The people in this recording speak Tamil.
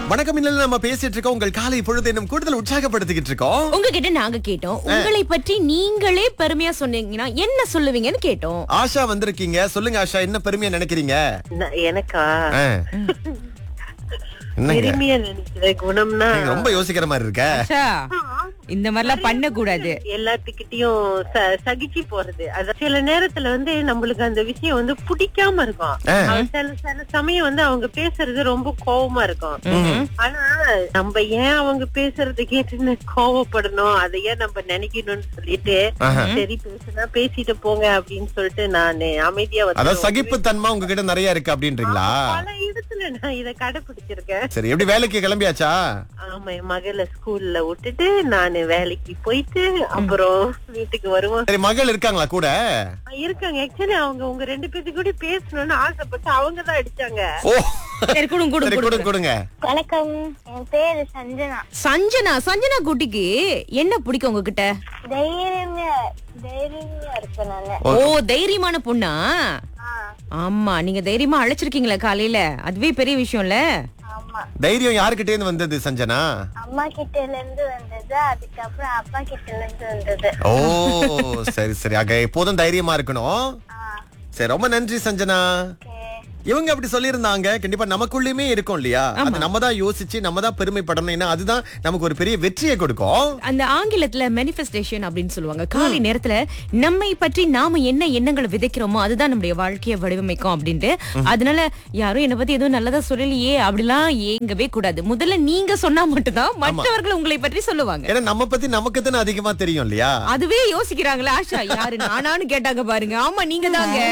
வணக்கம் இன்னும் நம்ம பேசிட்டு இருக்கோம் உங்கள் காலை பொழுது இன்னும் கூடுதல் உற்சாகப்படுத்திக்கிட்டு இருக்கோம் உங்ககிட்ட நாங்க கேட்டோம் உங்களை பற்றி நீங்களே பெருமையா சொன்னீங்கன்னா என்ன சொல்லுவீங்கன்னு கேட்டோம் ஆஷா வந்திருக்கீங்க சொல்லுங்க ஆஷா என்ன பெருமையா நினைக்கிறீங்க நான் எனக்கா ஆ. என்னங்க பெருமையா நினைக்கிற குணம்னா நீங்க ரொம்ப யோசிக்கிற மாதிரி இருக்க ஆஷா, இந்த மாதிரிலாம் பண்ண கூடாது எல்லாத்துக்கிட்டயும் ச- சகிச்சு போறது அது சில நேரத்துல வந்து நம்மளுக்கு அந்த விஷயம் வந்து பிடிக்காம இருக்கும் ஆ. அவ சில சில சமயம் வந்து அவங்க பேசுறது ரொம்ப கோவமா இருக்கும் ஆனா நம்ம ஏன் அவங்க பேசுறது கேட்டு கோவப்படணும் அதை ஏன் நம்ம நினைக்கணும்னு சொல்லிட்டு சரி பேசுனா பேசிட்டு போங்க அப்படின்னு சொல்லிட்டு நானு அமைதியா அதாவது வந்து சகிப்புத்தன்மை உங்ககிட்ட நிறைய இருக்கு அப்படின்றீங்களா பல இடத்துல நான் இதை கடைபிடிச்சிருக்கேன் சரி எப்படி வேலைக்கு கிளம்பியாச்சா ஆமா என் மகளை ஸ்கூல்ல விட்டுட்டு நானு வேலைக்கு போயிட்டு அப்புறம் வீட்டுக்கு வருவோம் சரி மகள் இருக்காங்களா கூட இருக்காங்க ஆக்சுவலி அவங்க உங்க ரெண்டு பேத்துக்கு கூட பேசணும்னு ஆசைப்பட்டு அவங்க தான் அடிச்சாங்க ஓ சரி கொடுங்க சரி கொடுங்க கொடுங்க கொடுங்க வணக்கம் என் பேரு சஞ்சனா சஞ்சனா சஞ்சனா குட்டிக்கு என்ன பிடிக்கும் உங்ககிட்ட தைரியமா தைரியமா இருப்பேன் நானு ஓ தைரியமான பொண்ணா ஆ, ஆமா நீங்க தைரியமா அழைச்சிருக்கீங்களா காலையில அதுவே பெரிய விஷயம்ல ஆமா தைரியம் யாருக்கிட்டே இருந்து வந்தது சஞ்சனா அம்மா கிட்ட இருந்து வந்தது அதுக்கப்புறம் அப்பா கிட்ட இருந்து வந்தது ஓ சரி சரி ஆக எப்போதும் தைரியமா இருக்கணும் ஆ, சரி ரொம்ப நன்றி சஞ்சனா okay. இவங்க அப்படி சொல்லியிருந்தாங்க கண்டிப்பா நமக்குள்ளயுமே இருக்கும் இல்லையா அது நம்ம தான் யோசிச்சு நம்ம தான் பெருமைப்படணும் ஏன்னா அதுதான் நமக்கு ஒரு பெரிய வெற்றியை கொடுக்கும் அந்த ஆங்கிலத்துல மேனிஃபெஸ்டேஷன் அப்படின்னு சொல்லுவாங்க காலை நேரத்துல நம்மை பற்றி நாம என்ன எண்ணங்களை விதைக்கிறோமோ அதுதான் நம்முடைய வாழ்க்கையை வடிவமைக்கும் அப்படின்ட்டு அதனால யாரும் என்ன பத்தி எதுவும் நல்லதா சொல்லலையே அப்படிலாம் ஏங்கவே கூடாது முதல்ல நீங்க சொன்னா மட்டும்தான் மற்றவர்கள் உங்களை பற்றி சொல்லுவாங்க ஏன்னா நம்ம பத்தி நமக்கு தானே அதிகமா தெரியும் இல்லையா அதுவே யோசிக்கிறாங்களா ஆஷா யாரு நானான்னு கேட்டாங்க பாருங்க ஆமா நீங்க தாங்க